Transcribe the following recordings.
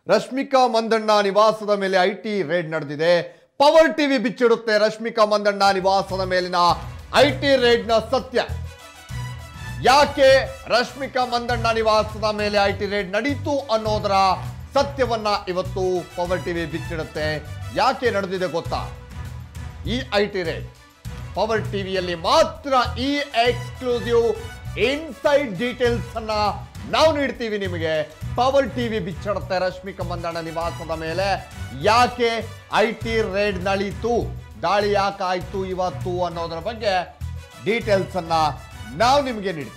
ರಶ್ಮಿಕಾ ಮಂದಣ್ಣ ನಿವಾಸದ ಮೇಲೆ IT raid ನಡೆದಿದೆ ಪವರ್ ಟಿವಿ ಬಿಚ್ಚಿಡುತ್ತೆ ರಶ್ಮಿಕಾ ಮಂದಣ್ಣ ನಿವಾಸದ ಮೇಲಿನ ಐಟಿ ರೇಡ್ನ ಸತ್ಯ ಯಾಕೆ ರಶ್ಮಿಕಾ ಮಂದಣ್ಣ ನಿವಾಸದ ಮೇಲೆ ಐಟಿ ರೇಡ್ ನಡೀತು ಅನ್ನೋದರ ಸತ್ಯವನ್ನ ಇವತ್ತು ಪವರ್ ಟಿವಿ ಬಿಚ್ಚಿಡುತ್ತೆ ಯಾಕೆ ನಡೆದಿದೆ ಗೊತ್ತಾ ಈ ಐಟಿ ರೇಡ್ ಪವರ್ ಟಿವಿಯಲ್ಲಿ ಮಾತ್ರ ಈ ಎಕ್ಸ್ಕ್ಲೂಸಿವ್ ಇನ್ಸೈಡ್ ಡೀಟೇಲ್ಸ್ ಅನ್ನ ನಾವು ನೀಡ್ತೀವಿ ನಿಮಗೆ ಪವರ್ ಟಿವಿ ಬಿಚ್ಚಡುತ್ತೆ ರಶ್ಮಿಕಾ ಮಂದಣ್ಣ ನಿವಾಸದ ಮೇಲೆ ಯಾಕೆ ಐ ಟಿ ರೇಡ್ ನಡೀತು ದಾಳಿ ಯಾಕಾಯ್ತು ಇವತ್ತು ಅನ್ನೋದರ ಬಗ್ಗೆ ಡೀಟೇಲ್ಸ್ ಅನ್ನ ನಾವು ನಿಮಗೆ ನೀಡ್ತೀವಿ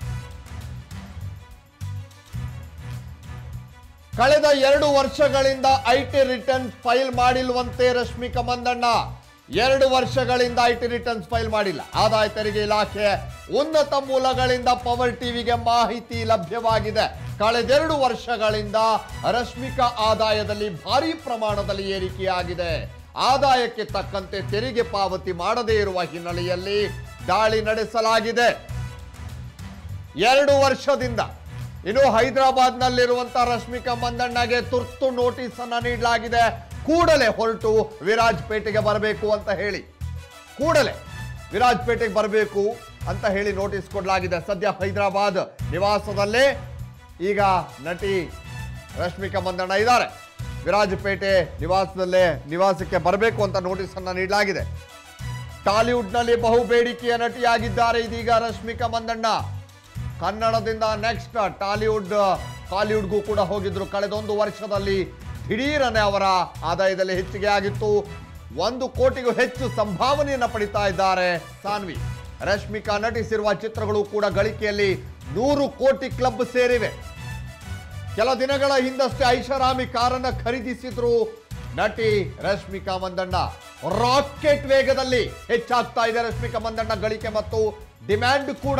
ಕಳೆದ ಎರಡು ವರ್ಷಗಳಿಂದ ಐ ಟಿ ರಿಟರ್ನ್ಸ್ ಫೈಲ್ ಮಾಡಿಲ್ವಂತೆ ರಶ್ಮಿಕಾ ಮಂದಣ್ಣ ಎರಡು ವರ್ಷಗಳಿಂದ ಐ ಟಿ ರಿಟರ್ನ್ಸ್ ಫೈಲ್ ಮಾಡಿಲ್ಲ ಆದಾಯ ತೆರಿಗೆ ಇಲಾಖೆ ಉನ್ನತ ಮೂಲಗಳಿಂದ ಪವರ್ ಟಿವಿಗೆ ಮಾಹಿತಿ ಲಭ್ಯವಾಗಿದೆ ಕಳೆದೆರಡು ವರ್ಷಗಳಿಂದ ರಶ್ಮಿಕಾ ಆದಾಯದಲ್ಲಿ ಭಾರಿ ಪ್ರಮಾಣದಲ್ಲಿ ಏರಿಕೆಯಾಗಿದೆ ಆದಾಯಕ್ಕೆ ತಕ್ಕಂತೆ ತೆರಿಗೆ ಪಾವತಿ ಮಾಡದೇ ಇರುವ ಹಿನ್ನೆಲೆಯಲ್ಲಿ ದಾಳಿ ನಡೆಸಲಾಗಿದೆ ಎರಡು ವರ್ಷದಿಂದ ಇನ್ನು ಹೈದರಾಬಾದ್ನಲ್ಲಿರುವಂತಹ ರಶ್ಮಿಕಾ ಮಂದಣ್ಣಗೆ ತುರ್ತು ನೋಟಿಸ್ ಅನ್ನ ನೀಡಲಾಗಿದೆ ಕೂಡಲೇ ಹೊರಟು ವಿರಾಜ್ಪೇಟೆಗೆ ಬರಬೇಕು ಅಂತ ಹೇಳಿ ಕೂಡಲೇ ವಿರಾಜ್ಪೇಟೆಗೆ ಬರಬೇಕು ಅಂತ ಹೇಳಿ ನೋಟಿಸ್ ಕೊಡಲಾಗಿದೆ ಸದ್ಯ ಹೈದರಾಬಾದ್ ನಿವಾಸದಲ್ಲೇ ಈಗ ನಟಿ ರಶ್ಮಿಕಾ ಮಂದಣ್ಣ ಇದ್ದಾರೆ ವಿರಾಜಪೇಟೆ ನಿವಾಸದಲ್ಲೇ ನಿವಾಸಕ್ಕೆ ಬರಬೇಕು ಅಂತ ನೋಟಿಸ್ ಅನ್ನ ನೀಡಲಾಗಿದೆ ಟಾಲಿವುಡ್ನಲ್ಲಿ ಬಹು ಬೇಡಿಕೆಯ ನಟಿಯಾಗಿದ್ದಾರೆ ಇದೀಗ ರಶ್ಮಿಕಾ ಮಂದಣ್ಣ ಕನ್ನಡದಿಂದ ನೆಕ್ಸ್ಟ್ ಟಾಲಿವುಡ್ ಕಾಲಿವುಡ್ಗೂ ಕೂಡ ಹೋಗಿದ್ರು ಕಳೆದೊಂದು ವರ್ಷದಲ್ಲಿ ದಿಢೀರನೆ ಅವರ ಆದಾಯದಲ್ಲಿ ಹೆಚ್ಚಿಗೆ ಆಗಿತ್ತು ಒಂದು ಕೋಟಿಗೂ ಹೆಚ್ಚು ಸಂಭಾವನೆಯನ್ನು ಪಡಿತಾ ಇದ್ದಾರೆ ಸಾನ್ವಿ ರಶ್ಮಿಕಾ ನಟಿಸಿರುವ ಚಿತ್ರಗಳು ಕೂಡ ಗಳಿಕೆಯಲ್ಲಿ ನೂರು ಕೋಟಿ ಕ್ಲಬ್ ಸೇರಿವೆ ಕೆಲ ದಿನಗಳ ಹಿಂದಷ್ಟೇ ಐಷಾರಾಮಿ ಕಾರನ್ನ ಖರೀದಿಸಿದ್ರು ನಟಿ ರಶ್ಮಿಕಾ ಮಂದಣ್ಣ ರಾಕೆಟ್ ವೇಗದಲ್ಲಿ ಹೆಚ್ಚಾಗ್ತಾ ಇದೆ ರಶ್ಮಿಕಾ ಮಂದಣ್ಣ ಗಳಿಕೆ ಮತ್ತು ಡಿಮ್ಯಾಂಡ್ ಕೂಡ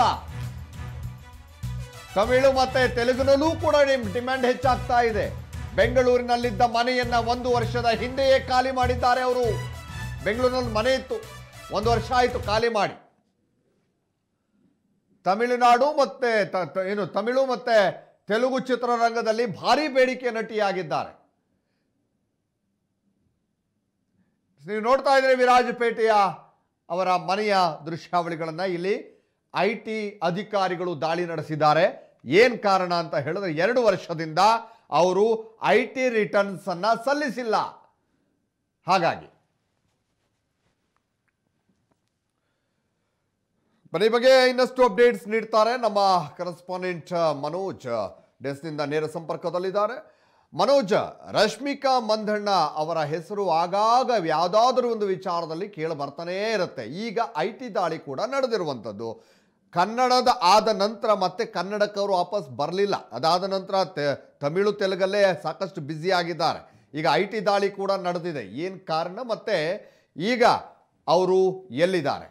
ತಮಿಳು ಮತ್ತೆ ತೆಲುಗಿನಲ್ಲೂ ಕೂಡ ಡಿಮ್ಯಾಂಡ್ ಹೆಚ್ಚಾಗ್ತಾ ಇದೆ ಬೆಂಗಳೂರಿನಲ್ಲಿದ್ದ ಮನೆಯನ್ನ ಒಂದು ವರ್ಷದ ಹಿಂದೆಯೇ ಖಾಲಿ ಮಾಡಿದ್ದಾರೆ ಅವರು ಬೆಂಗಳೂರಿನಲ್ಲಿ ಮನೆ ಇತ್ತು ಒಂದು ವರ್ಷ ಆಯಿತು ಖಾಲಿ ಮಾಡಿ ತಮಿಳುನಾಡು ಮತ್ತೆ ತ- ತ- ಏನು ತಮಿಳು ಮತ್ತೆ ತೆಲುಗು ಚಿತ್ರರಂಗದಲ್ಲಿ ಭಾರಿ ಬೇಡಿಕೆ ನಟಿಯಾಗಿದ್ದಾರೆ ನೀವು ನೋಡ್ತಾ ಇದ್ರೆ ವಿರಾಜಪೇಟೆಯ ಅವರ ಮನೆಯ ದೃಶ್ಯಾವಳಿಗಳನ್ನ ಇಲ್ಲಿ ಐ ಟಿ ಅಧಿಕಾರಿಗಳು ದಾಳಿ ನಡೆಸಿದ್ದಾರೆ ಏನ್ ಕಾರಣ ಅಂತ ಹೇಳಿದ್ರೆ ಎರಡು ವರ್ಷದಿಂದ ಅವರು ಐ ಟಿ ರಿಟರ್ನ್ಸ್ ಅನ್ನ ಸಲ್ಲಿಸಿಲ್ಲ ಹಾಗಾಗಿ ಬನ್ನಿ ಈ ಬಗ್ಗೆ ಇನ್ನಷ್ಟು ಅಪ್ಡೇಟ್ಸ್ ನೀಡ್ತಾರೆ ನಮ್ಮ ಕರೆಸ್ಪಾಂಡೆಂಟ್ ಮನೋಜ್ ಡೆಸ್ನಿಂದ ನೇರ ಸಂಪರ್ಕದಲ್ಲಿದ್ದಾರೆ ಮನೋಜ್ ರಶ್ಮಿಕಾ ಮಂದಣ್ಣ ಅವರ ಹೆಸರು ಆಗಾಗ ಯಾವುದಾದ್ರೂ ಒಂದು ವಿಚಾರದಲ್ಲಿ ಕೇಳಿ ಬರ್ತಾನೇ ಇರುತ್ತೆ ಈಗ ಐ ಟಿ ದಾಳಿ ಕೂಡ ನಡೆದಿರುವಂಥದ್ದು ಕನ್ನಡದ ಆದ ನಂತರ ಮತ್ತೆ ಕನ್ನಡಕ್ಕೆ ಅವರು ವಾಪಸ್ ಬರಲಿಲ್ಲ ಅದಾದ ನಂತರ ತೆ- ತಮಿಳು ತೆಲುಗಲ್ಲೇ ಸಾಕಷ್ಟು ಬ್ಯುಸಿ ಆಗಿದ್ದಾರೆ ಈಗ ಐ ಟಿ ದಾಳಿ ಕೂಡ ನಡೆದಿದೆ ಏನು ಕಾರಣ ಮತ್ತೆ ಈಗ ಅವರು ಎಲ್ಲಿದ್ದಾರೆ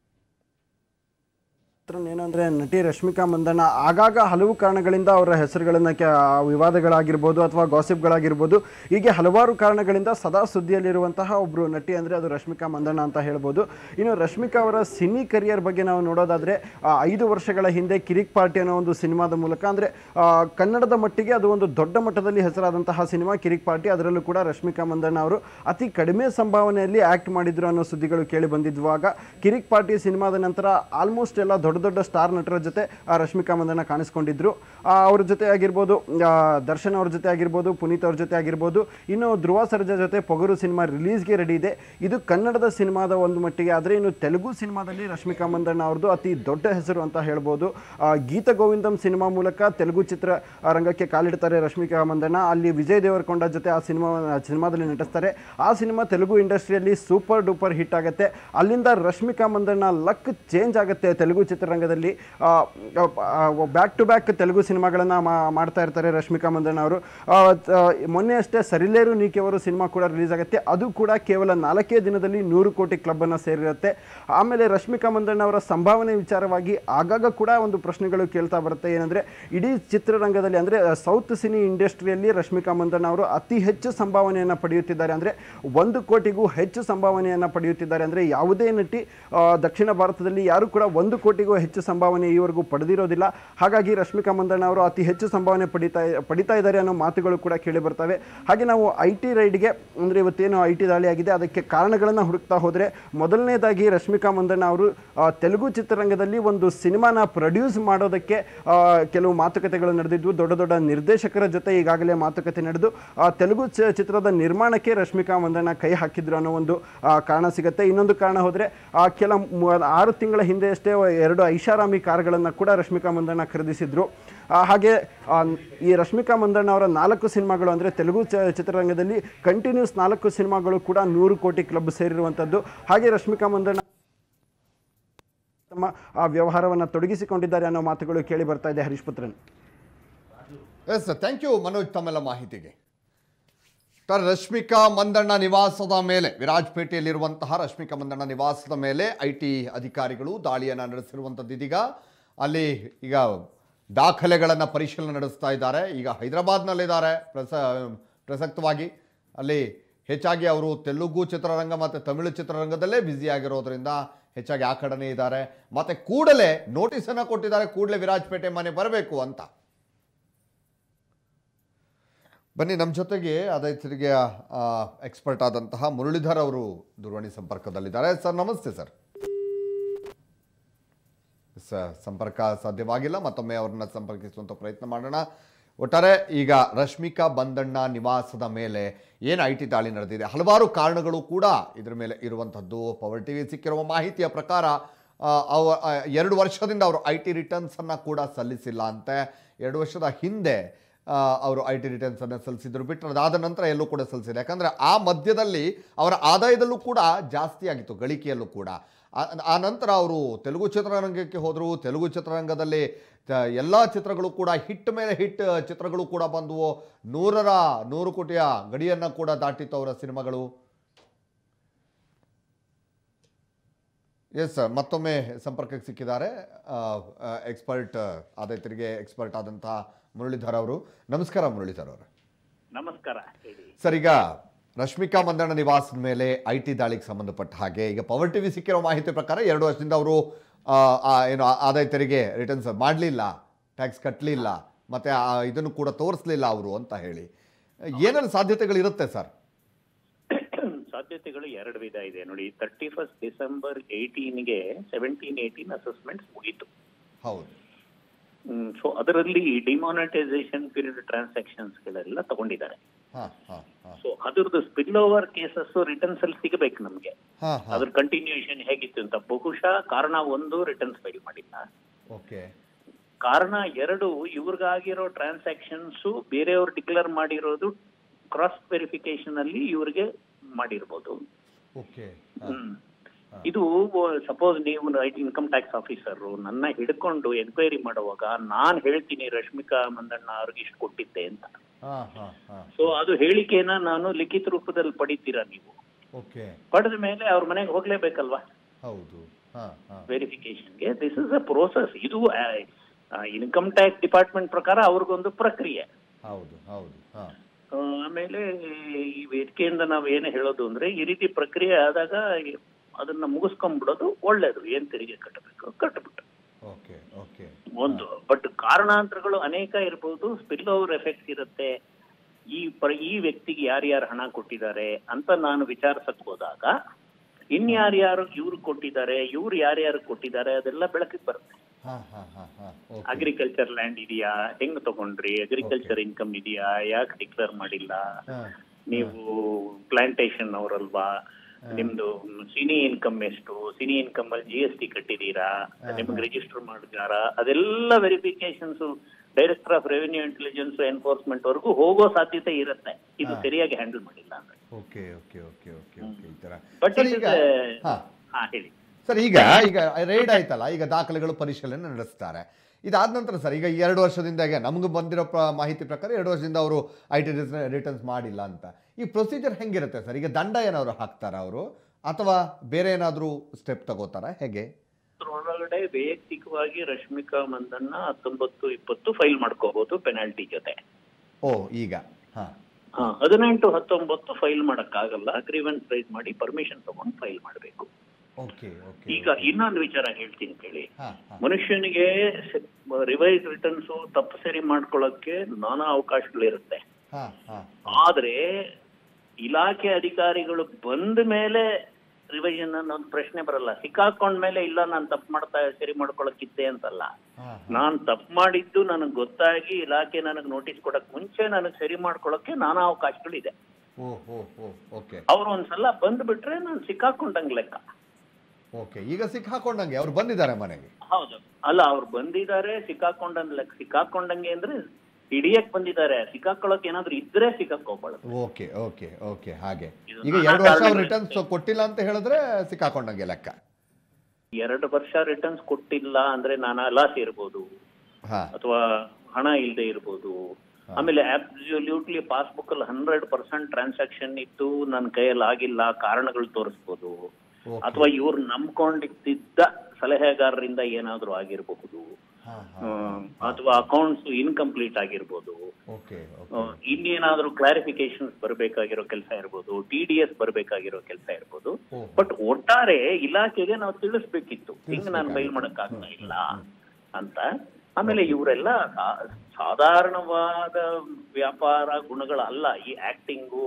ಏನಂದ್ರೆ ನಟಿ ರಶ್ಮಿಕಾ ಮಂದಣ್ಣ ಆಗಾಗ ಹಲವು ಕಾರಣಗಳಿಂದ ಅವರ ಹೆಸರುಗಳನ್ನು ಕೆ ವಿವಾದಗಳಾಗಿರ್ಬೋದು ಅಥವಾ ಗಾಸಿಪ್ಗಳಾಗಿರ್ಬೋದು ಹೀಗೆ ಹಲವಾರು ಕಾರಣಗಳಿಂದ ಸದಾ ಸುದ್ದಿಯಲ್ಲಿರುವಂತಹ ಒಬ್ಬರು ನಟಿ ಅಂದರೆ ಅದು ರಶ್ಮಿಕಾ ಮಂದಣ್ಣ ಅಂತ ಹೇಳ್ಬೋದು ಇನ್ನು ರಶ್ಮಿಕಾ ಅವರ ಸಿನಿ ಕರಿಯರ್ ಬಗ್ಗೆ ನಾವು ನೋಡೋದಾದರೆ ಐದು ವರ್ಷಗಳ ಹಿಂದೆ ಕಿರಿಕ್ ಪಾರ್ಟಿ ಅನ್ನೋ ಒಂದು ಸಿನಿಮಾದ ಮೂಲಕ ಅಂದರೆ ಕನ್ನಡದ ಮಟ್ಟಿಗೆ ಅದು ಒಂದು ದೊಡ್ಡ ಮಟ್ಟದಲ್ಲಿ ಹೆಸರಾದಂತಹ ಸಿನಿಮಾ ಕಿರಿಕ್ ಪಾರ್ಟಿ ಅದರಲ್ಲೂ ಕೂಡ ರಶ್ಮಿಕಾ ಮಂದಣ್ಣ ಅವರು ಅತಿ ಕಡಿಮೆ ಸಂಭಾವನೆಯಲ್ಲಿ ಆ್ಯಕ್ಟ್ ಮಾಡಿದ್ರು ಅನ್ನೋ ಸುದ್ದಿಗಳು ಕೇಳಿ ಬಂದಿದ್ವಾಗ ಕಿರಿಕ್ ಪಾರ್ಟಿ ಸಿನಿಮಾದ ನಂತರ ಆಲ್ಮೋಸ್ಟ್ ಎಲ್ಲ ದೊಡ್ಡ ದೊಡ್ಡ ಸ್ಟಾರ್ ನಟರ ಜೊತೆ ಆ ರಶ್ಮಿಕಾ ಮಂದಣ್ಣ ಕಾಣಿಸ್ಕೊಂಡಿದ್ರು ಆ, ಅವ್ರ ಜೊತೆ ಆಗಿರ್ಬೋದು ಆ, ದರ್ಶನ್ ಅವ್ರ ಜೊತೆ ಆಗಿರ್ಬೋದು ಪುನೀತ್ ಅವ್ರ ಜೊತೆ ಆಗಿರ್ಬೋದು ಇನ್ನು ಧ್ರುವ ಸರ್ಜಾ ಜೊತೆ ಪೊಗರು ಸಿನಿಮಾ ರಿಲೀಸ್ಗೆ ರೆಡಿ ಇದೆ ಇದು ಕನ್ನಡದ ಸಿನಿಮಾದ ಒಂದು ಮಟ್ಟಿಗೆ ಆದರೆ ಇನ್ನು ತೆಲುಗು ಸಿನಿಮಾದಲ್ಲಿ ರಶ್ಮಿಕಾ ಮಂದಣ್ಣ ಅವ್ರದ್ದು ಅತಿ ದೊಡ್ಡ ಹೆಸರು ಅಂತ ಹೇಳ್ಬೋದು ಆ, ಗೀತ ಗೋವಿಂದಂ ಸಿನಿಮಾ ಮೂಲಕ ತೆಲುಗು ಚಿತ್ರ ಆ, ರಂಗಕ್ಕೆ ಕಾಲಿಡ್ತಾರೆ ರಶ್ಮಿಕಾ ಮಂದಣ್ಣ ಅಲ್ಲಿ ವಿಜಯ್ ದೇವರಕೊಂಡ ಜೊತೆ ಆ ಸಿನಿಮಾ ಸಿನಿಮಾದಲ್ಲಿ ನಟಿಸ್ತಾರೆ ಆ ಸಿನಿಮಾ ತೆಲುಗು ಇಂಡಸ್ಟ್ರಿಯಲ್ಲಿ ಸೂಪರ್ ಡೂಪರ್ ಹಿಟ್ ಆಗುತ್ತೆ ಅಲ್ಲಿಂದ ರಶ್ಮಿಕಾ ಮಂದಣ್ಣ ಲಕ್ ಚೇಂಜ್ ಆಗುತ್ತೆ ತೆಲುಗು ಚಿತ್ರರಂಗದಲ್ಲಿ ಬ್ಯಾಕ್ ಟು ಬ್ಯಾಕ್ ತೆಲುಗು ಸಿನಿಮಾಗಳನ್ನು ಮಾಡ್ತಾ ಇರ್ತಾರೆ ರಶ್ಮಿಕಾ ಮಂದಣ್ಣ ಅವರು ಆ, ತ- ಮೊನ್ನೆ ಅಷ್ಟೇ ಸರಿಲೇರು ನೀಕೆ ಅವರು ಸಿನಿಮಾ ಕೂಡ ರಿಲೀಸ್ ಆಗುತ್ತೆ ಅದು ಕೂಡ ಕೇವಲ ನಾಲ್ಕೇ ದಿನದಲ್ಲಿ ನೂರು ಕೋಟಿ ಕ್ಲಬ್ಬನ್ನು ಸೇರಿರುತ್ತೆ ಆಮೇಲೆ ರಶ್ಮಿಕಾ ಮಂದಣ್ಣ ಅವರ ಸಂಭಾವನೆ ವಿಚಾರವಾಗಿ ಆಗಾಗ ಕೂಡ ಒಂದು ಪ್ರಶ್ನೆಗಳು ಕೇಳ್ತಾ ಬರುತ್ತೆ ಏನಂದರೆ ಇಡೀ ಚಿತ್ರರಂಗದಲ್ಲಿ ಅಂದರೆ ಸೌತ್ ಸಿನಿ ಇಂಡಸ್ಟ್ರಿಯಲ್ಲಿ ರಶ್ಮಿಕಾ ಮಂದಣ್ಣ ಅವರು ಅತಿ ಹೆಚ್ಚು ಸಂಭಾವನೆಯನ್ನು ಪಡೆಯುತ್ತಿದ್ದಾರೆ ಅಂದರೆ ಒಂದು ಕೋಟಿಗೂ ಹೆಚ್ಚು ಸಂಭಾವನೆಯನ್ನು ಪಡೆಯುತ್ತಿದ್ದಾರೆ ಅಂದರೆ ಯಾವುದೇ ನಟಿ ಆ, ದಕ್ಷಿಣ ಭಾರತದಲ್ಲಿ ಯಾರು ಕೂಡ ಒಂದು ಕೋಟಿಗೂ ಹೆಚ್ಚು ಸಂಭಾವನೆ ಈವರೆಗೂ ಪಡೆದಿರೋದಿಲ್ಲ ಹಾಗಾಗಿ ರಶ್ಮಿಕಾ ಮಂದಣ್ಣ ಅವರು ಅತಿ ಹೆಚ್ಚು ಸಂಭಾವನೆ ಪಡಿತಾ ಪಡಿತಾ ಇದ್ದಾರೆ ಅನ್ನೋ ಮಾತುಗಳು ಕೂಡ ಕೇಳಿ ಬರ್ತವೆ ಹಾಗೆ ನಾವು ಐ ಟಿ ರೈಡ್ಗೆ ಅಂದರೆ ಇವತ್ತೇನು ಐ ಟಿ ದಾಳಿ ಆಗಿದೆ ಅದಕ್ಕೆ ಕಾರಣಗಳನ್ನು ಹುಡುಕ್ತಾ ಹೋದರೆ ಮೊದಲನೇದಾಗಿ ರಶ್ಮಿಕಾ ಮಂದಣ್ಣ ಅವರು ಆ, ತೆಲುಗು ಚಿತ್ರರಂಗದಲ್ಲಿ ಒಂದು ಸಿನಿಮಾನ ಪ್ರೊಡ್ಯೂಸ್ ಮಾಡೋದಕ್ಕೆ ಆ, ಕೆಲವು ಮಾತುಕತೆಗಳು ನಡೆದಿದ್ವು ದೊಡ್ಡ ದೊಡ್ಡ ನಿರ್ದೇಶಕರ ಜೊತೆ ಈಗಾಗಲೇ ಮಾತುಕತೆ ನಡೆದು ಆ, ತೆಲುಗು ಚ- ಚಿತ್ರದ ನಿರ್ಮಾಣಕ್ಕೆ ರಶ್ಮಿಕಾ ಮಂದಣ್ಣ ಕೈ ಹಾಕಿದ್ರು ಅನ್ನೋ ಒಂದು ಆ, ಕಾರಣ ಸಿಗುತ್ತೆ ಇನ್ನೊಂದು ಕಾರಣ ಹೋದರೆ ಕೆಲ ಮು- ಆರು ತಿಂಗಳ ಹಿಂದೆ ಅಷ್ಟೇ ಎರಡು ಐಷಾರಾಮಿ ಕಾರುಗಳನ್ನು ಕೂಡ ರಶ್ಮಿಕಾ ಮಂದಣ್ಣ ಖರೀದಿಸಿದ್ರು ಆ, ಹಾಗೆ ಆ, ಈ ರಶ್ಮಿಕಾ ಮಂದಣ್ಣ ಅವರ ನಾಲ್ಕು ಸಿನಿಮಾಗಳು ಅಂದರೆ ತೆಲುಗು ಚ ಚಿತ್ರರಂಗದಲ್ಲಿ ಕಂಟಿನ್ಯೂಸ್ ನಾಲ್ಕು ಸಿನಿಮಾಗಳು ಕೂಡ ನೂರು ಕೋಟಿ ಕ್ಲಬ್ ಸೇರಿರುವಂಥದ್ದು ಹಾಗೆ ರಶ್ಮಿಕಾ ಮಂದಣ್ಣ ತಮ್ಮ ಆ ವ್ಯವಹಾರವನ್ನು ತೊಡಗಿಸಿಕೊಂಡಿದ್ದಾರೆ ಅನ್ನೋ ಮಾತುಗಳು ಕೇಳಿ ಬರ್ತಾ ಇದೆ Harish Puthran yes thank you Manoj ತಮ್ಮೆಲ್ಲ ಮಾಹಿತಿಗೆ ಸರ್ ರಶ್ಮಿಕಾ ಮಂದಣ್ಣ ನಿವಾಸದ ಮೇಲೆ ವಿರಾಜಪೇಟೆಯಲ್ಲಿರುವಂತಹ ರಶ್ಮಿಕಾ ಮಂದಣ್ಣ ನಿವಾಸದ ಮೇಲೆ ಐ ಟಿ ಅಧಿಕಾರಿಗಳು ದಾಳಿಯನ್ನು ನಡೆಸಿರುವಂಥದ್ದು ಇದೀಗ ಅಲ್ಲಿ ಈಗ ದಾಖಲೆಗಳನ್ನು ಪರಿಶೀಲನೆ ನಡೆಸ್ತಾ ಇದ್ದಾರೆ ಈಗ ಹೈದರಾಬಾದ್ನಲ್ಲಿದ್ದಾರೆ ಪ್ರಸ ಪ್ರಸಕ್ತವಾಗಿ ಅಲ್ಲಿ ಹೆಚ್ಚಾಗಿ ಅವರು ತೆಲುಗು ಚಿತ್ರರಂಗ ಮತ್ತು ತಮಿಳು ಚಿತ್ರರಂಗದಲ್ಲೇ ಬ್ಯುಸಿ ಆಗಿರೋದ್ರಿಂದ ಹೆಚ್ಚಾಗಿ ಆ ಕಡೆನೇ ಇದ್ದಾರೆ ಮತ್ತು ಕೂಡಲೇ ನೋಟಿಸನ್ನು ಕೊಟ್ಟಿದ್ದಾರೆ ಕೂಡಲೇ ವಿರಾಜಪೇಟೆ ಮನೆ ಬರಬೇಕು ಅಂತ ಬನ್ನಿ ನಮ್ಮ ಜೊತೆಗೆ ಅದೇ ತೆರಿಗೆ ಎಕ್ಸ್ಪರ್ಟ್ ಆದಂತಹ ಮುರಳೀಧರ್ ಅವರು ದೂರವಾಣಿ ಸಂಪರ್ಕದಲ್ಲಿದ್ದಾರೆ ಸರ್ ನಮಸ್ತೆ ಸರ್ ಸ- ಸಂಪರ್ಕ ಸಾಧ್ಯವಾಗಿಲ್ಲ ಮತ್ತೊಮ್ಮೆ ಅವ್ರನ್ನ ಸಂಪರ್ಕಿಸುವಂಥ ಪ್ರಯತ್ನ ಮಾಡೋಣ ಒಟ್ಟಾರೆ ಈಗ ರಶ್ಮಿಕಾ ಬಂದಣ್ಣ ನಿವಾಸದ ಮೇಲೆ ಏನು ಐ ಟಿ ದಾಳಿ ನಡೆದಿದೆ ಹಲವಾರು ಕಾರಣಗಳು ಕೂಡ ಇದ್ರ ಮೇಲೆ ಇರುವಂಥದ್ದು ಪವರ್ ಟಿವಿ ಸಿಕ್ಕಿರುವ ಮಾಹಿತಿಯ ಪ್ರಕಾರ ಆ, ಅವ ಆ, ಎರಡು ವರ್ಷದಿಂದ ಅವರು ಐ ಟಿ ರಿಟರ್ನ್ಸನ್ನು ಕೂಡ ಸಲ್ಲಿಸಿಲ್ಲ ಅಂತೆ ಎರಡು ವರ್ಷದ ಹಿಂದೆ ಆ, ಅವರು ಐ ಟಿ ರಿಟರ್ನ್ಸನ್ನು ಸಲ್ಲಿಸಿದ್ರು ಬಿಟ್ಟರೆ ಅದಾದ ನಂತರ ಎಲ್ಲೂ ಕೂಡ ಸಲ್ಲಿಸಿಲ್ಲ ಯಾಕಂದರೆ ಆ ಮಧ್ಯದಲ್ಲಿ ಅವರ ಆದಾಯದಲ್ಲೂ ಕೂಡ ಜಾಸ್ತಿ ಆಗಿತ್ತು ಗಳಿಕೆಯಲ್ಲೂ ಕೂಡ ಆ- ಆ ನಂತರ ಅವರು ತೆಲುಗು ಚಿತ್ರರಂಗಕ್ಕೆ ಹೋದರು ತೆಲುಗು ಚಿತ್ರರಂಗದಲ್ಲಿ ಎಲ್ಲ ಚಿತ್ರಗಳು ಕೂಡ ಹಿಟ್ ಮೇಲೆ ಹಿಟ್ ಚಿತ್ರಗಳು ಕೂಡ ಬಂದವು ನೂರರ ನೂರು ಕೋಟಿಯ ಗಡಿಯನ್ನು ಕೂಡ ದಾಟಿತ್ತು ಅವರ ಸಿನಿಮಾಗಳು ಎಸ್ ಮತ್ತೊಮ್ಮೆ ಸಂಪರ್ಕಕ್ಕೆ ಸಿಕ್ಕಿದ್ದಾರೆ ಎಕ್ಸ್ಪರ್ಟ್ ಆದಾಯ ತೆರಿಗೆ ಎಕ್ಸ್ಪರ್ಟ್ ಆದಂತಹ ಮುರಳೀಧರ್ ಅವರು ನಮಸ್ಕಾರ ಮುರಳೀಧರ್ ಅವರು ನಮಸ್ಕಾರ ಹೇಳಿ ಸರ್ ಈಗ ರಶ್ಮಿಕಾ ಮಂದಣ್ಣ ನಿವಾಸದ ಮೇಲೆ ಐ ಟಿ ದಾಳಿಗೆ ಸಂಬಂಧಪಟ್ಟ ಹಾಗೆ ಈಗ ಪವರ್ ಟಿವಿ ಸಿಕ್ಕಿರೋ ಮಾಹಿತಿ ಪ್ರಕಾರ ಎರಡು ವರ್ಷದಿಂದ ಅವರು ಆ, ಆ, ಏನು ಆ- ಆದಾಯ ತೆರಿಗೆ ರಿಟರ್ನ್ಸ್ ಮಾಡಲಿಲ್ಲ ಟ್ಯಾಕ್ಸ್ ಕಟ್ಟಲಿಲ್ಲ ಮತ್ತು ಇದನ್ನು ಕೂಡ ತೋರಿಸಲಿಲ್ಲ ಅವರು ಅಂತ ಹೇಳಿ ಏನೆಲ್ಲ ಸಾಧ್ಯತೆಗಳಿರುತ್ತೆ ಸರ್ ಸಾಧ್ಯತೆಗಳು ಎರಡು ವಿಧ ಇದೆ ನೋಡಿ ತರ್ಟಿ ಫಸ್ಟ್ ಡಿಸೆಂಬರ್ ಏಯ್ಟೀನ್ಗೆ ಸೆವೆಂಟೀನ್ ಏಯ್ಟೀನ್ ಅಸೆಸ್ಮೆಂಟ್ಸ್ ಮುಗೀತು ಹೌದು ಸೊ ಅದರಲ್ಲಿ ಡಿಮಾನಿಟೈಸೇಷನ್ ಪೀರಿಯಡ್ ಟ್ರಾನ್ಸಾಕ್ಷನ್ಸ್ ಗಳೆಲ್ಲ ತಗೊಂಡಿದ್ದಾರೆ ಹಾಂ ಹಾಂ ಹಾಂ ಸೊ ಅದ್ರದ್ದು ಸ್ಪಿಲ್ ಓವರ್ ಕೇಸಸ್ ರಿಟರ್ನ್ಸ್ ಅಲ್ಲಿ ಸಿಗಬೇಕು ನಮ್ಗೆ ಹಾಂ ಹಾಂ ಅದ್ರ ಕಂಟಿನ್ಯೂಷನ್ ಹೇಗಿತ್ತು ಅಂತ ಬಹುಶಃ ಕಾರಣ ಒಂದು ರಿಟರ್ನ್ಸ್ ಫೈಲ್ ಮಾಡಿಲ್ಲ ಓಕೆ ಕಾರಣ ಎರಡು ಇವ್ರಿಗಾಗಿರೋ ಟ್ರಾನ್ಸಾಕ್ಷನ್ಸ್ ಬೇರೆಯವ್ರು ಡಿಕ್ಲೇರ್ ಮಾಡಿರೋದು ಕ್ರಾಸ್ ವೆರಿಫಿಕೇಶನ್ ಅಲ್ಲಿ ಇವ್ರಿಗೆ ಮಾಡಿರ್ಬೋದು ಓಕೆ ಹ್ಮ್. ಇದು ಸಪೋಸ್ ನೀವು ಇನ್ಕಮ್ ಟ್ಯಾಕ್ಸ್ ಆಫೀಸರ್ ನನ್ನ ಹಿಡ್ಕೊಂಡು ಎನ್ಕ್ವೈರಿ ಮಾಡುವಾಗ ನಾನ್ ಹೇಳ್ತೀನಿ ರಶ್ಮಿಕಾ ಮಂದಣ್ಣ ಅವ್ರಿಗೆ ಇಷ್ಟು ಕೊಟ್ಟಿದ್ದೆ ಅಂತ ಹಾಂ ಹಾಂ ಹಾಂ ಸೊ ಅದು ಹೇಳಿಕೆನ ನಾನು ಲಿಖಿತ ರೂಪದಲ್ಲಿ ಪಡಿತೀರಾ ನೀವು ಓಕೆ ಪಡೆದ ಮೇಲೆ ಅವ್ರ ಮನೆಗೆ ಹೋಗ್ಲೇಬೇಕಲ್ವಾ ಹೌದು ಹಾಂ ಹಾಂ ವೆರಿಫಿಕೇಶನ್ಗೆ ದಿಸ್ ಇಸ್ ಅ ಪ್ರೋಸೆಸ್ ಇದು ಇನ್ಕಮ್ ಟ್ಯಾಕ್ಸ್ ಡಿಪಾರ್ಟ್ಮೆಂಟ್ ಪ್ರಕಾರ ಅವ್ರಿಗೊಂದು ಪ್ರಕ್ರಿಯೆ ಹೌದು ಹೌದು ಹಾಂ ಆ, ಆಮೇಲೆ ಈ ವೇದಿಕೆಯಿಂದ ನಾವು ಏನು ಹೇಳೋದು ಅಂದ್ರೆ ಈ ರೀತಿ ಪ್ರಕ್ರಿಯೆ ಆದಾಗ ಅದನ್ನ ಮುಗಿಸ್ಕೊಂಡ್ಬಿಡೋದು ಒಳ್ಳೇದು ಏನ್ ತೆರಿಗೆ ಕಟ್ಟಬೇಕು ಕಟ್ಟಬಿಟ್ಟು ಓಕೆ ಓಕೆ ಒಂದು ಬಟ್ ಕಾರಣಾಂತರಗಳು ಅನೇಕ ಇರಬಹುದು ಸ್ಪಿಲ್ ಓವರ್ ಎಫೆಕ್ಟ್ ಇರುತ್ತೆ ಈ ಪ್ರ ಈ ವ್ಯಕ್ತಿಗೆ ಯಾರ್ಯಾರು ಹಣ ಕೊಟ್ಟಿದ್ದಾರೆ ಅಂತ ನಾನು ವಿಚಾರಿಸಕ್ ಹೋದಾಗ ಇನ್ಯಾರ್ಯಾರು ಇವ್ರು ಕೊಟ್ಟಿದ್ದಾರೆ ಇವ್ರು ಯಾರ್ಯಾರು ಕೊಟ್ಟಿದ್ದಾರೆ ಅದೆಲ್ಲ ಬೆಳಕಿಗೆ ಬರುತ್ತೆ ಹಾಂ ಹಾಂ ಹಾಂ ಹಾಂ ಓಕೆ ಅಗ್ರಿಕಲ್ಚರ್ ಲ್ಯಾಂಡ್ ಇದೆಯಾ ಹೆಂಗ್ ತಗೊಂಡ್ರಿ ಅಗ್ರಿಕಲ್ಚರ್ ಇನ್ಕಮ್ ಇದೆಯಾ ಯಾಕೆ ಡಿಕ್ಲೇರ್ ಮಾಡಿಲ್ಲ ಹಾಂ ನೀವು ಪ್ಲಾಂಟೇಶನ್ ಅವರಲ್ವಾ ನಿಮ್ದು ಸಿನಿ ಇನ್ಕಮ್ ಎಷ್ಟು ಸಿನಿ ಇನ್ಕಮ್ ಅಲ್ಲಿ ಜಿ ಎಸ್ ಟಿ ಕಟ್ಟಿದೀರಾ ನಿಮ್ಗೆ ರಿಜಿಸ್ಟರ್ ಮಾಡಿದಾರ ಅದೆಲ್ಲ verifications director of revenue intelligence enforcement ವರೆಗೂ ಹೋಗೋ ಸಾಧ್ಯತೆ ಇರುತ್ತೆ ಇದು ಸರಿಯಾಗಿ ಹ್ಯಾಂಡಲ್ ಮಾಡಿಲ್ಲ ಅಂದ್ರೆ okay okay okay okay okay ಈ ಥರ ಬಟ್ ಸರ್ ಈಗ ಹಾಂ ಹಾ ಹೇಳಿ ಸರ್ ಈಗ ಈಗ ರೈಡ್ ಆಯ್ತಲ್ಲ ಈಗ ದಾಖಲೆಗಳು ಪರಿಶೀಲನೆ ನಡೆಸ್ತಾರೆ ಇದಾದ ನಂತರ ಸರ್ ಈಗ ಈ ಎರಡು ವರ್ಷದಿಂದ ಈಗ ನಮ್ಗೆ ಬಂದಿರೋ ಪ್ರ ಮಾಹಿತಿ ಪ್ರಕಾರ ಎರಡು ವರ್ಷದಿಂದ ಅವರು ಐ ಟಿ ರಿಟರ್ನ್ಸ್ ಮಾಡಿಲ್ಲ ಅಂತ ಈ ಪ್ರೊಸೀಜರ್ ಹೆಂಗಿರುತ್ತೆ ಸರ್ ಈಗ ದಂಡ ಏನಾದ್ರು ಹಾಕ್ತಾರ ಅವರು ಅಥವಾ ಬೇರೆ ಏನಾದರೂ ಸ್ಟೆಪ್ ತಗೋತಾರಾ ಹೇಗೆ ಒಳಗಡೆ ವೈಯಕ್ತಿಕವಾಗಿ ರಶ್ಮಿಕಾ ಮಂದಣ್ಣ ಹತ್ತೊಂಬತ್ತು ಇಪ್ಪತ್ತು ಫೈಲ್ ಮಾಡ್ಕೋಬಹುದು ಪೆನಾಲ್ಟಿ ಜೊತೆ ಓ ಈಗ ಹಾಂ ಹಾ ಹದಿನೆಂಟು ಹತ್ತೊಂಬತ್ತು ಫೈಲ್ ಮಾಡಕ್ಕಾಗಲ್ಲ ಗ್ರೀವೆನ್ಸ್ ರೈಸ್ ಮಾಡಿ ಪರ್ಮಿಷನ್ ತಗೊಂಡು ಫೈಲ್ ಮಾಡಬೇಕು ಓಕೆ ಓಕೆ ಈಗ ಇನ್ನೊಂದು ವಿಚಾರ ಹೇಳ್ತೀನಿ ಕೇಳಿ ಹಾ ಹಾ ಮನುಷ್ಯನಿಗೆ ರಿವೈಸ್ ರಿಟರ್ನ್ಸ್ ತಪ್ಪು ಸರಿ ಮಾಡ್ಕೊಳ್ಳೋಕೆ ನಾನಾ ಅವಕಾಶಗಳಿರುತ್ತೆ ಹಾ ಹಾ ಆದ್ರೆ ಇಲಾಖೆ ಅಧಿಕಾರಿಗಳು ಬಂದ ಮೇಲೆ ರಿವಿಷನ್ ಅನ್ನೋದು ಪ್ರಶ್ನೆ ಬರಲ್ಲ ಸಿಕ್ಕಾಕೊಂಡ ಮೇಲೆ ಇಲ್ಲ ನಾನು ತಪ್ಪು ಮಾಡ್ತಾ ಸರಿ ಮಾಡ್ಕೊಳಕ್ಕಿದ್ದೆ ಅಂತಲ್ಲ ಹಾ ನಾನ್ ತಪ್ಪು ಮಾಡಿದ್ದು ನನಗೆ ಗೊತ್ತಾಗಿ ಇಲಾಖೆ ನನಗೆ ನೋಟಿಸ್ ಕೊಡಕ್ ಮುಂಚೆ ನನಗೆ ಸರಿ ಮಾಡ್ಕೊಳಕ್ಕೆ ನಾನಾ ಅವಕಾಶಗಳಿದೆ ಓ ಓ ಓ ಓಕೆ ಅವ್ರು ಒಂದ್ಸಲ ಬಂದ್ಬಿಟ್ರೆ ನಾನು ಸಿಕ್ಕಾಕೊಂಡಂಗ್ ಲೆಕ್ಕ ಓಕೆ ಈಗ ಸಿಕ್ಕಾಕೊಂಡಂಗೆ ಅವ್ರು ಬಂದಿದ್ದಾರೆ ಮನೆಗೆ ಹೌದು ಅಲ್ಲ ಅವ್ರು ಬಂದಿದ್ದಾರೆ ಸಿಕ್ಕಾಕೊಂಡಂಗ್ ಲೆಕ್ಕ ಸಿಕ್ಕಾಕೊಂಡಂಗೆ ಅಂದ್ರೆ ಹಿಡಿಯಕ್ ಬಂದಿದ್ದಾರೆ ಸಿಕ್ಕಾಕೊಳ್ಳೋಕೆ ಏನಾದ್ರು ಇದ್ರೆ ಸಿಕ್ಕಾಕೋಬಾರ್ದು ಓಕೆ ಓಕೆ ಓಕೆ ಹಾಗೆ ಇದು ಈಗ ನಾನಾ ಎರಡು ವರ್ಷ ಅವ್ರು ಕಾರಣಗಳಿರುತ್ತೆ. ರಿಟರ್ನ್ಸ್ ಕೊಟ್ಟಿಲ್ಲ ಅಂತ ಹೇಳಿದ್ರೆ ಸಿಕ್ಕಾಕೊಂಡಂಗೆ ಲೆಕ್ಕ ಎರಡು ವರ್ಷ ರಿಟರ್ನ್ಸ್ ಕೊಟ್ಟಿಲ್ಲ ಅಂದ್ರೆ ನಾನು ಲಾಸ್ ಇರ್ಬೋದು ಹಾ ಅಥವಾ ಹಣ ಇಲ್ಲದೆ ಇರ್ಬೋದು ಆಮೇಲೆ ಅಬ್ಸಲ್ಯೂಟ್ಲಿ ಪಾಸ್ಬುಕ್ ಅಲ್ಲಿ ಹಂಡ್ರೆಡ್ ಪರ್ಸೆಂಟ್ ಟ್ರಾನ್ಸಾಕ್ಷನ್ ಇತ್ತು ನನ್ನ ಕೈಯಲ್ಲಿ ಆಗಿಲ್ಲ ಕಾರಣಗಳು ತೋರಿಸ್ಬೋದು Okay. ಅಥವಾ ಇವ್ರು ನಂಬ್ಕೊಂಡಿದ್ದ ಸಲಹೆಗಾರರಿಂದ ಏನಾದ್ರೂ ಆಗಿರಬಹುದು ಹಾ ಹಾ ಹ್ಮ್, ಅಥವಾ ಅಕೌಂಟ್ಸ್ ಇನ್ಕಂಪ್ಲೀಟ್ ಆಗಿರ್ಬೋದು ಓಕೆ ಓಕೆ ಆ, ಇನ್ನೇನಾದ್ರೂ ಕ್ಲಾರಿಫಿಕೇಶನ್ಸ್ ಬರಬೇಕಾಗಿರೋ ಕೆಲಸ ಇರ್ಬೋದು ಟಿ ಡಿ ಎಸ್ ಬರಬೇಕಾಗಿರೋ ಕೆಲಸ ಇರ್ಬೋದು ಓಹೋ. ಬಟ್ ಒಟ್ಟಾರೆ ಇಲಾಖೆಗೆ ನಾವು ತಿಳಿಸ್ಬೇಕಿತ್ತು ಹಿಂಗ್ ನಾನು ಫೈಲ್ ಮಾಡಕ್ ಆಗ್ತಾ ಇಲ್ಲ ಅಂತ ಆಮೇಲೆ ಇವರೆಲ್ಲ ಸಾಧಾರಣವಾದ ವ್ಯಾಪಾರ ಗುಣಗಳಲ್ಲ ಈ ಆಕ್ಟಿಂಗು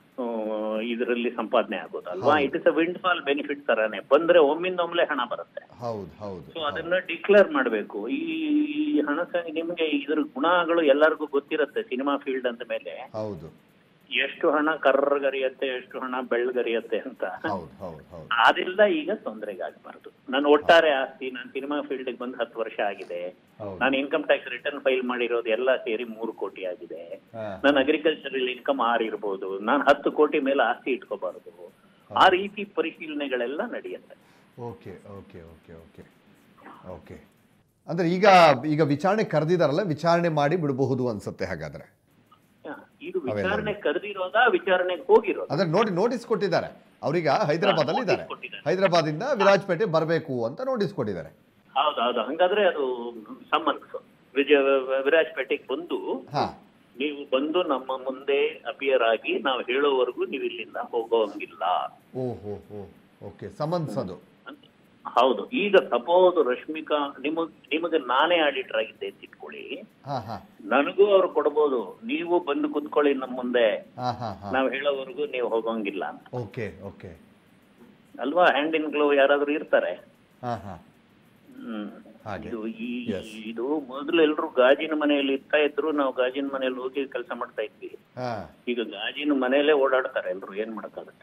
ಇದರಲ್ಲಿ ಸಂಪಾದನೆ ಆಗೋದಲ್ವಾ it is a windfall benefit ತರಾನೇ ಬಂದ್ರೆ ಒಮ್ಮಿಂದ ಒಮ್ಮೆಲೆ ಹಣ ಬರುತ್ತೆ ಹೌದು ಹೌದು ಸೊ ಅದನ್ನ ಡಿಕ್ಲೇರ್ ಮಾಡಬೇಕು ಈ ಹಣ ಸಂಖ್ಯೆ ನಿಮ್ಗೆ ಇದ್ರ ಗುಣಗಳು ಎಲ್ಲರಿಗೂ ಗೊತ್ತಿರುತ್ತೆ ಸಿನಿಮಾ ಫೀಲ್ಡ್ ಅಂದ ಮೇಲೆ ಹೌದು ಎಷ್ಟು ಹಣ ಕರ್ರಗರಿಯತ್ತೆ ಎಷ್ಟು ಹಣ ಬೆಳ್ಳಗರಿಯತ್ತೆ ಅಂತ ಹೌದು ಹೌದು ಹೌದು ಅದೆಲ್ಲ ಈಗ ತೊಂದರೆಗಾಗಬಾರ್ದು ನನ್ನ ಒಟ್ಟಾರೆ ಆಸ್ತಿ ನಾನು ಸಿನಿಮಾ ಫೀಲ್ಡ್ ಬಂದು ಹತ್ತು ವರ್ಷ ಆಗಿದೆ ಹೌದು ನಾನು ಇನ್ಕಮ್ ಟ್ಯಾಕ್ಸ್ ರಿಟರ್ನ್ ಫೈಲ್ ಮಾಡಿರೋದು ಎಲ್ಲ ಸೇರಿ ಮೂರು ಕೋಟಿ ಆಗಿದೆ ಹಾ ನನ್ನ ಅಗ್ರಿಕಲ್ಚರಲ್ ಇನ್ಕಮ್ ಆರು ಇರ್ಬೋದು ನಾನು ಹತ್ತು ಕೋಟಿ ಮೇಲೆ ಆಸ್ತಿ ಇಟ್ಕೋಬಾರದು ಆ ರೀತಿ ಪರಿಶೀಲನೆಗಳೆಲ್ಲ ನಡೆಯುತ್ತೆ okay okay okay okay okay ಅಂದ್ರೆ ಈಗ ಈಗ ವಿಚಾರಣೆ ಕರೆದಿದಾರಲ್ಲ ವಿಚಾರಣೆ ಮಾಡಿ ಬಿಡಬಹುದು ಅನ್ಸುತ್ತೆ ಹಾಗಾದ್ರೆ ಹ, ಇದು ವಿಚಾರಣೆ ಕರೆದಿರೋದಾ ವಿಚಾರಣೆಗೆ ಹೋಗಿರೋದು ಅಂದ್ರೆ ನೋಡಿ ನೋಟಿಸ್ ಕೊಟ್ಟಿದ್ದಾರೆ ಅವ್ರೀಗ ಹೈದರಾಬಾದ್ ಅಲ್ಲಿ ಇದ್ದಾರೆ notice ಕೊಟ್ಟಿದ್ದಾರೆ. ಹೈದರಾಬಾದ್ ಇಂದ ವಿರಾಜಪೇಟೆ ಬರಬೇಕು ಅಂತ ನೋಟಿಸ್ ಕೊಟ್ಟಿದ್ದಾರೆ ಹೌದೌದು ಹಂಗಾದ್ರೆ ಅದು ಸಮನ್ಸ್ ವಿಜಯ ವಿರಾಜಪೇಟೆಗೆ ಬಂದು ಹಾ ನೀವು ಬಂದು ನಮ್ಮ ಮುಂದೆ ಅಪಿಯರ್ ಆಗಿ ನಾವು ಹೇಳೋವರೆಗೂ ನೀವು ಇಲ್ಲಿಂದ ಹೋಗೋಂಗಿಲ್ಲ ಓ ಹೋ ಹೋ ಓಕೆ ಸಮನ್ಸ್ ಅದು ಅಂತ ಹೌದು ಈಗ ಸಪೋಸ್ ರಶ್ಮಿಕಾ ನಿಮಗ್ ನಿಮಗೆ ನಾನೇ ಆಡಿಟರ್ ಆಗಿದ್ದೆ ಅಂತ ಇಟ್ಕೊಳ್ಳಿ ಹಾ ಹಾ ನನಗೂ ಅವ್ರು ಕೊಡ್ಬೋದು ನೀವು ಬಂದು ಕುತ್ಕೊಳ್ಳಿ ನಮ್ಮ ಮುಂದೆ ಹಾ ಹಾ ಹಾ ನಾವು ಹೇಳೋವರೆಗೂ ನೀವು ಹೋಗೋಂಗಿಲ್ಲ ಅಂತ ಓಕೆ ಓಕೆ ಅಲ್ವಾ ಹ್ಯಾಂಡ್ ಇನ್ ಗ್ಲೋ ಯಾರಾದ್ರೂ ಇರ್ತಾರೆ ಹಾ ಹಾ ಹ್ಮ್ ಹಾಗೆ. ಇದು ಈ Yes. ಇದು ಮೊದಲು ಎಲ್ರು ಗಾಜಿನ ಮನೆಯಲ್ಲಿ ಇರ್ತಾ ಇದ್ರು ನಾವು ಗಾಜಿನ ಮನೆಯಲ್ಲಿ ಹೋಗಿ ಕೆಲಸ ಮಾಡ್ತಾ ಇದ್ವಿ ಹಾ ಈಗ ಗಾಜಿನ ಮನೆಯಲ್ಲೇ ಓಡಾಡ್ತಾರೆ ಎಲ್ರು ಏನ್ ಮಾಡಕ್ಕಾಗುತ್ತೆ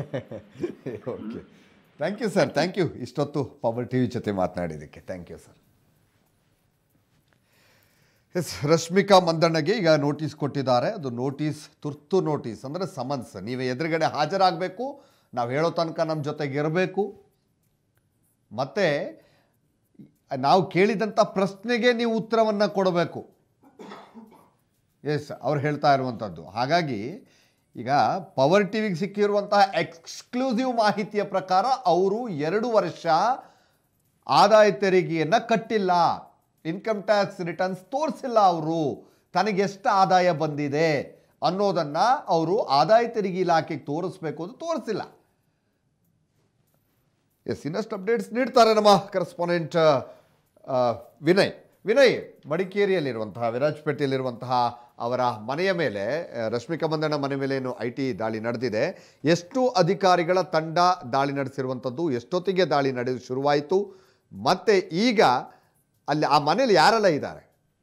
okay thank you sir thank you ಇಷ್ಟೊತ್ತು ಪವರ್ ಟಿ ವಿ ಜೊತೆ ಮಾತನಾಡಿದ್ದಕ್ಕೆ thank you sir yes Rashmika ಮಂದಣ್ಣಗೆ ಈಗ ನೋಟಿಸ್ ಕೊಟ್ಟಿದ್ದಾರೆ ಅದು ನೋಟಿಸ್ ತುರ್ತು ನೋಟಿಸ್ ಅಂದರೆ ಸಮನ್ಸ್ ನೀವು ಎದುರುಗಡೆ ಹಾಜರಾಗಬೇಕು ನಾವು ಹೇಳೋ ತನಕ ನಮ್ಮ ಜೊತೆಗೆ ಇರಬೇಕು ಮತ್ತು ನಾವು ಕೇಳಿದಂಥ ಪ್ರಶ್ನೆಗೆ ನೀವು ಉತ್ತರವನ್ನು ಕೊಡಬೇಕು ಎಸ್ ಅವ್ರು ಹೇಳ್ತಾ ಇರುವಂಥದ್ದು ಹಾಗಾಗಿ ಈಗ ಪವರ್ ಟಿವಿಗೆ ಸಿಕ್ಕಿರುವಂತಹ ಎಕ್ಸ್ಕ್ಲೂಸಿವ್ ಮಾಹಿತಿಯ ಪ್ರಕಾರ ಅವರು ಎರಡು ವರ್ಷ ಆದಾಯ ತೆರಿಗೆಯನ್ನು ಕಟ್ಟಿಲ್ಲ ಇನ್ಕಮ್ ಟ್ಯಾಕ್ಸ್ ರಿಟರ್ನ್ಸ್ ತೋರಿಸಿಲ್ಲ ಅವರು ತನಗೆ ಎಷ್ಟು ಆದಾಯ ಬಂದಿದೆ ಅನ್ನೋದನ್ನು ಅವರು ಆದಾಯ ತೆರಿಗೆ ಇಲಾಖೆಗೆ ತೋರಿಸ್ಬೇಕು ಅದು ತೋರಿಸಿಲ್ಲ ಎಸ್ ಇನ್ನಷ್ಟು ಅಪ್ಡೇಟ್ಸ್ ನೀಡ್ತಾರೆ ನಮ್ಮ ಕರೆಸ್ಪಾಂಡೆಂಟ್ ವಿನಯ್ ವಿನಯ್ ಮಡಿಕೇರಿಯಲ್ಲಿರುವಂತಹ ವಿರಾಜಪೇಟೆಯಲ್ಲಿರುವಂತಹ ಅವರ ಮನೆಯ ಮೇಲೆ ಆ, ರಶ್ಮಿಕಾ ಮಂದಣ್ಣ ಮನೆ ಮೇಲೆ ಏನು ಐ ಟಿ ದಾಳಿ ನಡೆದಿದೆ ಎಷ್ಟು ಅಧಿಕಾರಿಗಳ ತಂಡ ದಾಳಿ ನಡೆಸಿರುವಂಥದ್ದು ಎಷ್ಟೊತ್ತಿಗೆ ದಾಳಿ ನಡೆದು ಶುರುವಾಯಿತು ಮತ್ತೆ ಈಗ ಅಲ್ಲಿ ಆ ಮನೇಲಿ ಯಾರೆಲ್ಲ ಇದ್ದಾರೆ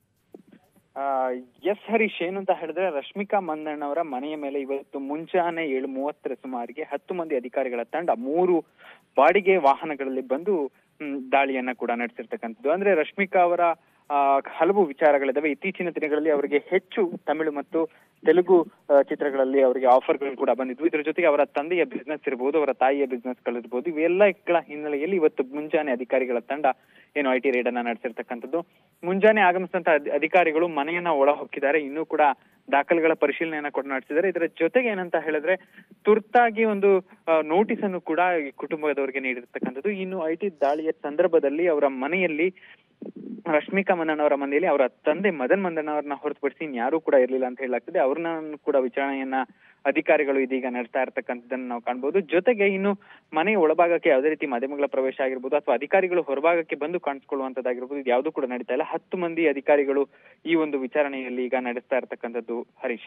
ಎಸ್ ಹರೀಶ್ ಏನು ಅಂತ ಹೇಳಿದ್ರೆ ರಶ್ಮಿಕಾ ಮಂದಣ್ಣವರ ಮನೆಯ ಮೇಲೆ ಇವತ್ತು ಮುಂಜಾನೆ ಏಳು ಮೂವತ್ತರ ಸುಮಾರಿಗೆ ಹತ್ತು ಮಂದಿ ಅಧಿಕಾರಿಗಳ ತಂಡ ಮೂರು ಬಾಡಿಗೆ ವಾಹನಗಳಲ್ಲಿ ಬಂದು ಮ್, ದಾಳಿಯನ್ನ ಕೂಡ ನಡೆಸಿರ್ತಕ್ಕಂಥದ್ದು ಅಂದ್ರೆ ರಶ್ಮಿಕಾ ಅವರ ಆ, ಹಲವು ವಿಚಾರಗಳಿದಾವೆ ಇತ್ತೀಚಿನ ದಿನಗಳಲ್ಲಿ ಅವರಿಗೆ ಹೆಚ್ಚು ತಮಿಳು ಮತ್ತು ತೆಲುಗು ಆ, ಚಿತ್ರಗಳಲ್ಲಿ ಅವರಿಗೆ ಆಫರ್ಗಳು ಕೂಡ ಬಂದಿದ್ವು ಇದ್ರ ಜೊತೆಗೆ ಅವರ ತಂದೆಯ ಬಿಸ್ನೆಸ್ ಇರಬಹುದು ಅವರ ತಾಯಿಯ ಬಿಸ್ನೆಸ್ ಗಳಿರ್ಬೋದು ಇವೆಲ್ಲಗಳ ಹಿನ್ನೆಲೆಯಲ್ಲಿ ಇವತ್ತು ಮುಂಜಾನೆ ಅಧಿಕಾರಿಗಳ ತಂಡ ಏನು ಐ ಟಿ ರೇಡ್ ಅನ್ನ ನಡೆಸಿರ್ತಕ್ಕಂಥದ್ದು ಮುಂಜಾನೆ ಆಗಮಿಸಿದಂತ ಅಧಿ- ಅಧಿಕಾರಿಗಳು ಮನೆಯನ್ನ ಒಳ ಹೊಕ್ಕಿದ್ದಾರೆ ಇನ್ನೂ ಕೂಡ ದಾಖಲೆಗಳ ಪರಿಶೀಲನೆಯನ್ನ ಕೂಡ ನಡೆಸಿದ್ದಾರೆ ಇದರ ಜೊತೆಗೆ ಏನಂತ ಹೇಳಿದ್ರೆ ತುರ್ತಾಗಿ ಒಂದು ನೋಟಿಸ್ ಅನ್ನು ಕೂಡ ಈ ಕುಟುಂಬದವರಿಗೆ ನೀಡಿರ್ತಕ್ಕಂಥದ್ದು ಇನ್ನು ಐ ಟಿ ದಾಳಿಯ ಸಂದರ್ಭದಲ್ಲಿ ಅವರ ಮನೆಯಲ್ಲಿ ರಶ್ಮಿಕಾ ಮಂದಣ್ಣವರ ಮನೆಯಲ್ಲಿ ಅವರ ತಂದೆ ಮದನ್ ಮಂದಣ್ಣವರನ್ನ ಹೊರತುಪಡಿಸಿ ಇನ್ಯಾರೂ ಕೂಡ ಇರ್ಲಿಲ್ಲ ಅಂತ ಹೇಳಲಾಗ್ತದೆ ಅವ್ರನ್ನ ಕೂಡ ವಿಚಾರಣೆಯನ್ನ ಅಧಿಕಾರಿಗಳು ಇದೀಗ ನಡೆಸ್ತಾ ಇರ್ತಕ್ಕಂಥದ್ದನ್ನ ನಾವು ಕಾಣ್ಬೋದು ಜೊತೆಗೆ ಇನ್ನು ಮನೆಯ ಒಳಭಾಗಕ್ಕೆ ಯಾವುದೇ ರೀತಿ ಮಾಧ್ಯಮಗಳ ಪ್ರವೇಶ ಆಗಿರ್ಬೋದು ಅಥವಾ ಅಧಿಕಾರಿಗಳು ಹೊರಭಾಗಕ್ಕೆ ಬಂದು ಕಾಣಿಸ್ಕೊಳ್ಳುವಂತದ್ದಾಗಿರ್ಬೋದು ಇದು ಯಾವುದು ಕೂಡ ನಡೀತಾ ಇಲ್ಲ ಹತ್ತು ಮಂದಿ ಅಧಿಕಾರಿಗಳು ಈ ಒಂದು ವಿಚಾರಣೆಯಲ್ಲಿ ಈಗ ನಡೆಸ್ತಾ ಇರ್ತಕ್ಕಂಥದ್ದು ಹರೀಶ್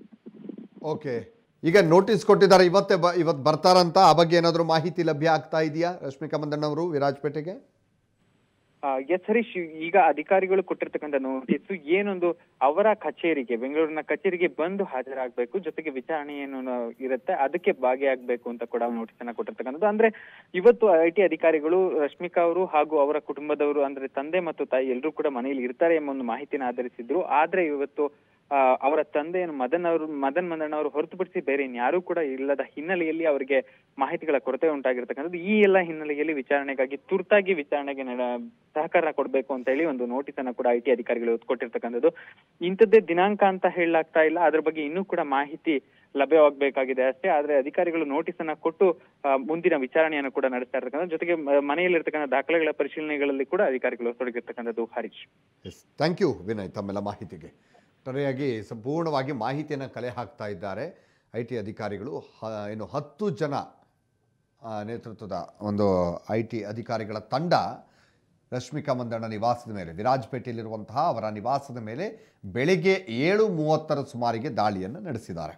ಓಕೆ ಈಗ ನೋಟಿಸ್ ಕೊಟ್ಟಿದ್ದಾರೆ ಇವತ್ತೇ ಬ ಇವತ್ತು ಬರ್ತಾರಂತ ಆ ಬಗ್ಗೆ ಏನಾದರೂ ಮಾಹಿತಿ ಲಭ್ಯ ಆಗ್ತಾ ಇದೆಯಾ ರಶ್ಮಿಕಾ ಮಂದಣ್ಣವರು ವಿರಾಜಪೇಟೆಗೆ ಎಸ್ ಹರೀಶ್ ಈಗ ಅಧಿಕಾರಿಗಳು ಕೊಟ್ಟಿರ್ತಕ್ಕಂಥ ನೋಟಿಸ್ ಏನೊಂದು ಅವರ ಕಚೇರಿಗೆ ಬೆಂಗಳೂರಿನ ಕಚೇರಿಗೆ ಬಂದು ಹಾಜರಾಗಬೇಕು ಜೊತೆಗೆ ವಿಚಾರಣೆ ಏನು ನ- ಇರುತ್ತೆ ಅದಕ್ಕೆ ಭಾಗಿಯಾಗಬೇಕು ಅಂತ ಕೂಡ ನೋಟಿಸ್ ಅನ್ನ ಕೊಟ್ಟಿರ್ತಕ್ಕಂಥದ್ದು ಅಂದ್ರೆ ಇವತ್ತು ಐ ಟಿ ಅಧಿಕಾರಿಗಳು ರಶ್ಮಿಕಾ ಅವರು ಹಾಗೂ ಅವರ ಕುಟುಂಬದವರು ಅಂದ್ರೆ ತಂದೆ ಮತ್ತು ತಾಯಿ ಎಲ್ಲರೂ ಕೂಡ ಮನೆಯಲ್ಲಿ ಇರ್ತಾರೆ ಎಂಬ ಒಂದು ಮಾಹಿತಿನ ಆಧರಿಸಿದ್ರು ಆದ್ರೆ ಇವತ್ತು ಆ, ಅವರ ತಂದೆಯನ್ನು ಮದನ್ ಅವರು ಮದನ್ ಮಂದಣ್ಣ ಅವರು ಹೊರತುಪಡಿಸಿ ಬೇರೆ ಇನ್ಯಾರೂ ಕೂಡ ಇಲ್ಲದ ಹಿನ್ನೆಲೆಯಲ್ಲಿ ಅವರಿಗೆ ಮಾಹಿತಿಗಳ ಕೊರತೆ ಉಂಟಾಗಿರ್ತಕ್ಕಂಥದ್ದು ಈ ಎಲ್ಲ ಹಿನ್ನೆಲೆಯಲ್ಲಿ ವಿಚಾರಣೆಗಾಗಿ ತುರ್ತಾಗಿ ವಿಚಾರಣೆಗೆ ನಡ- ಸಹಕಾರ ಕೊಡಬೇಕು ಅಂತ ಹೇಳಿ ಒಂದು ನೋಟಿಸ್ ಅನ್ನ ಕೂಡ ಐ ಟಿ ಅಧಿಕಾರಿಗಳು ಕೊಟ್ಟಿರ್ತಕ್ಕಂಥದ್ದು ಇಂಥದ್ದೇ ದಿನಾಂಕ ಅಂತ ಹೇಳಲಾಗ್ತಾ ಇಲ್ಲ ಅದ್ರ ಬಗ್ಗೆ ಇನ್ನೂ ಕೂಡ ಮಾಹಿತಿ ಲಭ್ಯವಾಗಬೇಕಾಗಿದೆ ಅಷ್ಟೇ ಆದ್ರೆ ಅಧಿಕಾರಿಗಳು ನೋಟಿಸ್ ಅನ್ನ ಕೊಟ್ಟು ಆ, ಮುಂದಿನ ವಿಚಾರಣೆಯನ್ನು ಕೂಡ ನಡೆಸ್ತಾ ಇರ್ತಕ್ಕಂಥ ಜೊತೆಗೆ ಮ- ಮನೆಯಲ್ಲಿರ್ತಕ್ಕಂಥ ದಾಖಲೆಗಳ ಪರಿಶೀಲನೆಗಳಲ್ಲಿ ಕೂಡ ಅಧಿಕಾರಿಗಳು ತೊಡಗಿರ್ತಕ್ಕಂಥದ್ದು Harish S thank you Vinay ತಮ್ಮೆಲ್ಲ ಮಾಹಿತಿಗೆ ಸರಿಯಾಗಿ ಸಂಪೂರ್ಣವಾಗಿ ಮಾಹಿತಿಯನ್ನು ಕಲೆ ಹಾಕ್ತಾ ಇದ್ದಾರೆ ಐ ಟಿ ಅಧಿಕಾರಿಗಳು ಹ ಏನು ಹತ್ತು ಜನ ಆ, ನೇತೃತ್ವದ ಒಂದು ಐ ಟಿ ಅಧಿಕಾರಿಗಳ ತಂಡ ರಶ್ಮಿಕಾ ಮಂದಣ್ಣ ನಿವಾಸದ ಮೇಲೆ ವಿರಾಜಪೇಟೆಯಲ್ಲಿರುವಂತಹ ಅವರ ನಿವಾಸದ ಮೇಲೆ ಬೆಳಿಗ್ಗೆ ಏಳು ಮೂವತ್ತರ ಸುಮಾರಿಗೆ ದಾಳಿಯನ್ನು ನಡೆಸಿದ್ದಾರೆ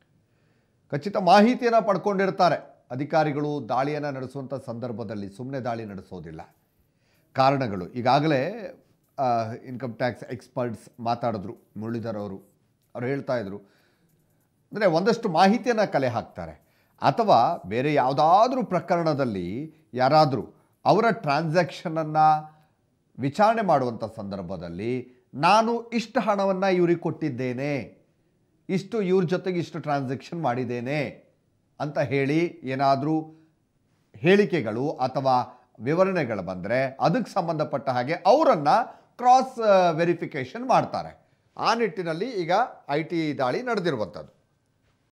ಖಚಿತ ಮಾಹಿತಿಯನ್ನು ಪಡ್ಕೊಂಡಿರ್ತಾರೆ ಅಧಿಕಾರಿಗಳು ದಾಳಿಯನ್ನು ನಡೆಸುವಂಥ ಸಂದರ್ಭದಲ್ಲಿ ಸುಮ್ಮನೆ ದಾಳಿ ನಡೆಸೋದಿಲ್ಲ ಕಾರಣಗಳು ಈಗಾಗಲೇ ಇನ್ಕಮ್ ಟ್ಯಾಕ್ಸ್ ಎಕ್ಸ್ಪರ್ಟ್ಸ್ ಮಾತಾಡಿದ್ರು ಮುರಳೀಧರ್ ಅವರು ಅವ್ರು ಹೇಳ್ತಾ ಇದ್ರು ಅಂದರೆ ಒಂದಷ್ಟು ಮಾಹಿತಿಯನ್ನು ಕಲೆ ಹಾಕ್ತಾರೆ ಅಥವಾ ಬೇರೆ ಯಾವುದಾದ್ರೂ ಪ್ರಕರಣದಲ್ಲಿ ಯಾರಾದರೂ ಅವರ ಟ್ರಾನ್ಸಾಕ್ಷನನ್ನು ವಿಚಾರಣೆ ಮಾಡುವಂಥ ಸಂದರ್ಭದಲ್ಲಿ ನಾನು ಇಷ್ಟು ಹಣವನ್ನು ಇವ್ರಿಗೆ ಕೊಟ್ಟಿದ್ದೇನೆ ಇಷ್ಟು ಇವ್ರ ಜೊತೆಗೆ ಇಷ್ಟು ಟ್ರಾನ್ಸಾಕ್ಷನ್ ಮಾಡಿದ್ದೇನೆ ಅಂತ ಹೇಳಿ ಏನಾದರೂ ಹೇಳಿಕೆಗಳು ಅಥವಾ ವಿವರಣೆಗಳು ಬಂದರೆ ಅದಕ್ಕೆ ಸಂಬಂಧಪಟ್ಟ ಹಾಗೆ ಅವರನ್ನು ಕ್ರಾಸ್ ವೆರಿಫಿಕೇಷನ್ ಮಾಡ್ತಾರೆ ಆ ನಿಟ್ಟಿನಲ್ಲಿ ಈಗ ಐ ಟಿ ದಾಳಿ ನಡೆದಿರುವಂಥದ್ದು